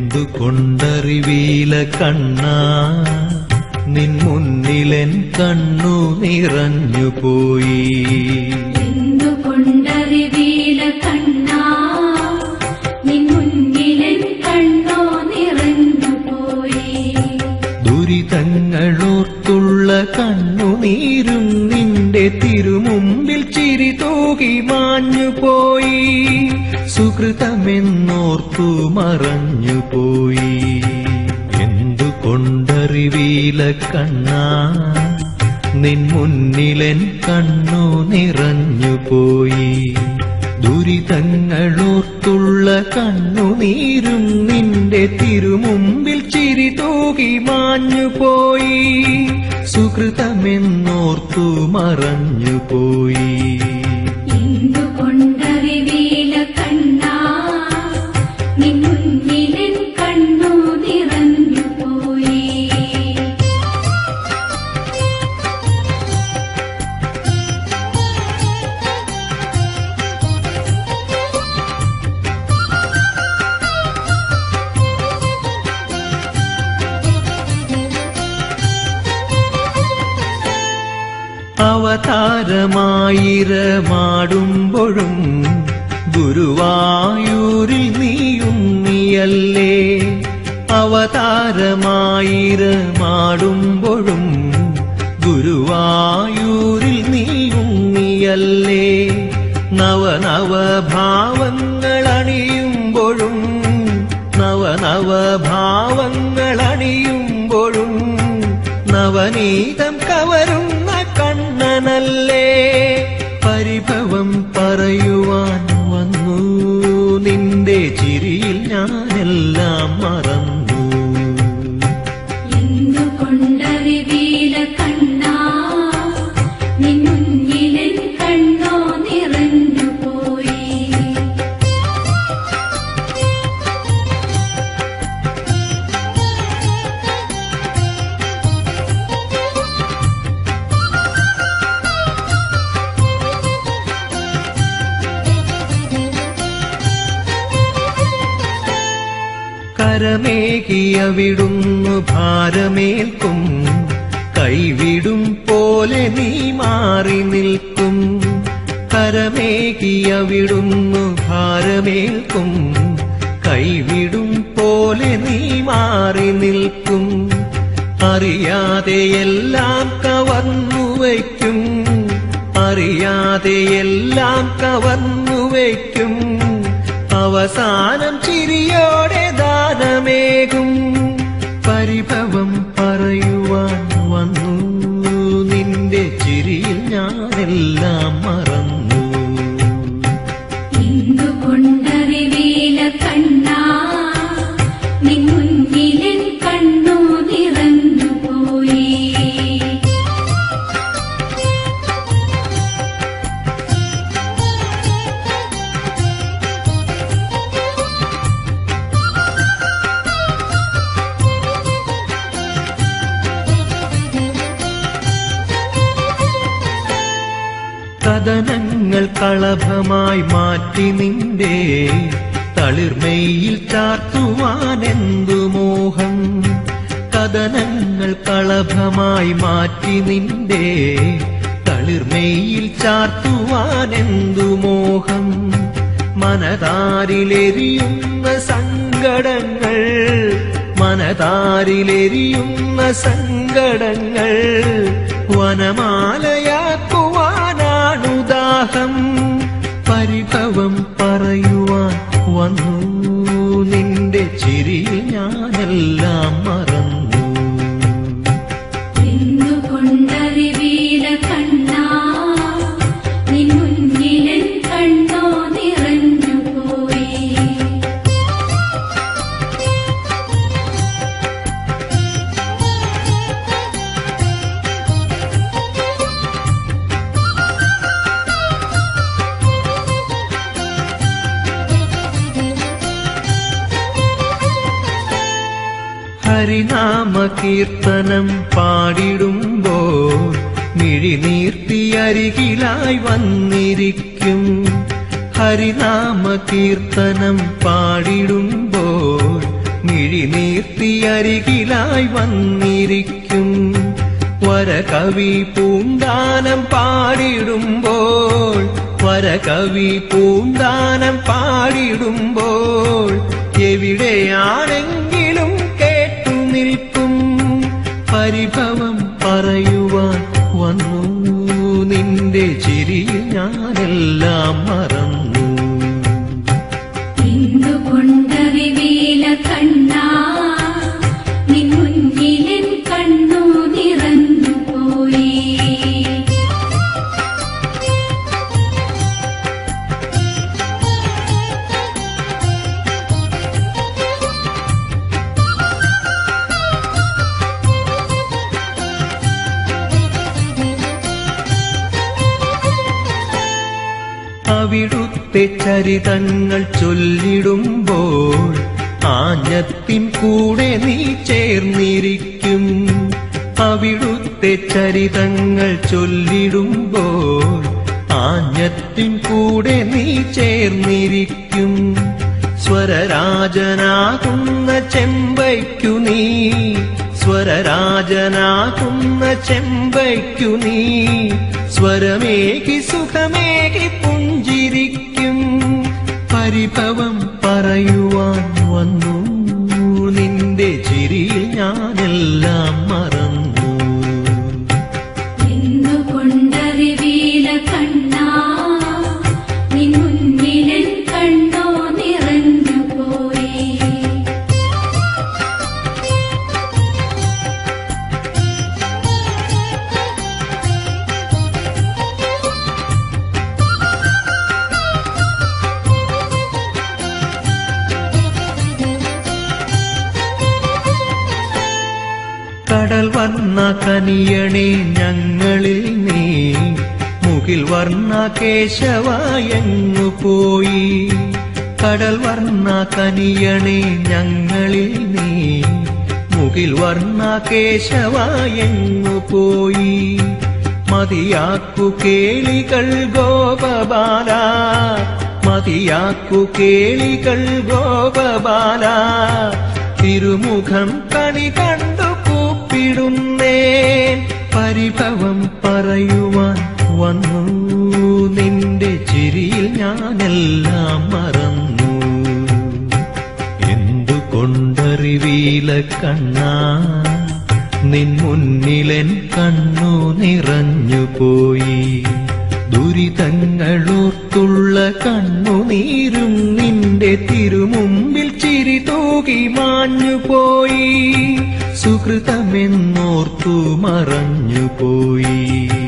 എന്തുകൊണ്ടറിവീല കണ്ണാ നിൻ മുന്നിലെൻ കണ്ണു നിറഞ്ഞു പോയി എന്തുകൊണ്ടറിവീല കണ്ണാ നിൻ മുന്നിലെൻ കണ്ണോ നിറഞ്ഞു പോയി ദുരിതങ്ങളോർത്തുള്ള കണ്ണുനീരും നിന്റെ തിരുമുമ്പിൽ ചിരി തൂകി മാഞ്ഞു പോയി സുഹൃതമെന്നോർത്തു മറഞ്ഞു പോയി എന്തുകൊണ്ടറിവീല കണ്ണാ നിൻ മുന്നിലെൻ കണ്ണു നിറഞ്ഞു പോയി ദുരിതങ്ങളോർത്തുള്ള കണ്ണുനീരും നിന്റെ തിരുമുമ്പിൽ ചിരി തൂകി മാഞ്ഞു പോയി സുഹൃതമെന്നോർത്തു മറഞ്ഞു പോയി എന്തുകൊണ്ടറിവീല കണ്ണാ നിൻ മുന്നിലെൻ കണ്ണോ നിറഞ്ഞു പോയി അവതാരമായിരമാടുമ്പോഴും ഗുരുവായൂരിൽ നീയും നീയല്ലേ അവതാരമായിരമാടുമ്പോഴും ഗുരുവായൂരിൽ നീയും നീയല്ലേ നവനവ ഭാവങ്ങൾ അണിയുമ്പോഴും നവനവ ഭാവങ്ങൾ അണിയുമ്പോഴും നവനീതം കവരുന്ന കണ്ണനല്ലേ പരിഭവം പറയുവാൻ വന്നു നിന്റെ ചിരിയിൽ ഞാനെല്ലാം മറന്നു എന്തുകൊണ്ടറിവീല കണ്ണാ നിൻ മുന്നിലെൻ കണ്ണോ നിറഞ്ഞു പോയി കരമേകിയവിടുന്നു ഭാരമേൽക്കും കൈവിടും പോലെ നീ മാറി നിൽക്കും കരമേകിയവിടുന്നു ഭാരമേൽക്കും കൈവിടും പോലെ നീ മാറി നിൽക്കും അറിയാതെയെല്ലാം കവർന്നു വയ്ക്കും അറിയാതെയെല്ലാം കവർന്നു വയ്ക്കും അവസാനം ചിരിയോടെ ദാനമേകും പരിഭവം പറയുവാൻ വന്നു നിന്റെ ചിരിയിൽ ഞാനെല്ലാം മറന്നു എന്തുകൊണ്ടറിവീല കണ്ണാ നിൻ മുന്നിലെൻ കണ്ണോ നിറഞ്ഞു പോയി കഥനങ്ങൾ കളഭമായി മാറ്റി നിന്റെ തളിർമയിൽ ചാർത്തുവാൻ എന്തു മോഹം കഥനങ്ങൾ കളഭമായി മാറ്റി നിന്റെ തളിർമയിൽ ചാർത്തുവാൻ എന്തു മോഹം മനതാരിലെരിയുന്ന സങ്കടങ്ങൾ മനതാരിലെരിയുന്ന സങ്കടങ്ങൾ വനമാലയാക്കുവാനാണുദാഹം പരിഭവം പറയുവാൻ വന്നു നിന്റെ ചിരിയിൽ ഞാനെല്ലാം മറന്നു എന്തുകൊണ്ടറിവീല കണ്ണാ നിൻ മുന്നിലെൻ കണ്ണോ നിറഞ്ഞു പോയി ഹരിനാമ കീർത്തനം പാടിടുമ്പോൾ മിഴിനീർത്തി അരികിലായി വന്നിരിക്കും ഹരിനാമ കീർത്തനം പാടിടുമ്പോൾ മിഴിനീർത്തിയരികിലായി വന്നിരിക്കും വരകവി പൂന്താനം പാടിടുമ്പോൾ വരകവി പൂന്താനം പാടിടുമ്പോൾ എവിടെയാണെങ്കിലും കേട്ടു നിൽക്കും പരിഭവം പറയുവാൻ വന്നു നിന്റെ ചിരിയിൽ ഞാനെല്ലാം മറന്നു എന്തുകൊണ്ടറിവീല കണ്ണാ നിൻ മുന്നിലെൻ കണ്ണു നിറഞ്ഞു പോയി അവിടുത്തെ ചരിതങ്ങൾ ചൊല്ലിടുമ്പോൾ ആഞ്ഞത്തിൻ കൂടെ നീ ചേർന്നിരിക്കും അവിടുത്തെ ചരിതങ്ങൾ ചൊല്ലിടുമ്പോൾ ആഞ്ഞത്തിൻ കൂടെ നീ ചേർന്നിരിക്കും സ്വരരാജനാകുന്ന ചെമ്പയ്ക്കു നീ സ്വരരാജനാകുന്ന ചെമ്പയ്ക്കു നീ സ്വരമേകി സുഖമേകി പുഞ്ചിരിക്കും പരിഭവം പറയുവാൻ വന്നു നിന്റെ ചിരിയിൽ ഞാനെല്ലാം മറന്നു എന്തുകൊണ്ടറിവീല കണ്ണാ നിൻ മുന്നിലെൻ കണ്ണു നിറഞ്ഞു പോയി കടൽ വർണ്ണ കനിയണേ ഞങ്ങളിൽ നീ മുകിൽ വർണ്ണ കേശവായങ്ങു പോയി കടൽ വർണ്ണ കനിയണേ ഞങ്ങളിൽ നീ മുകിൽ വർണ്ണ കേശവായങ്ങു പോയി മതിയാക്കു കേളികൾ ഗോപബാല മതിയാക്കു കേളികൾ ഗോപബാല തിരുമുഖം കണി കണ്ടു കൂപ്പിടുന്നേ പരിഭവം പറയുവാൻ വന്നു നിന്റെ ചിരിയിൽ ഞാനെല്ലാം മറന്നു എന്തുകൊണ്ടറിവീല കണ്ണാ നിൻ മുന്നിലെൻ കണ്ണു നിറഞ്ഞു പോയി ദുരിതങ്ങളോർത്തുള്ള കണ്ണുനീരും നിന്റെ തിരുമുമ്പിൽ ചിരി തൂകി മാഞ്ഞു പോയി സുഹൃതമെന്നോർത്തു മറഞ്ഞു പോയി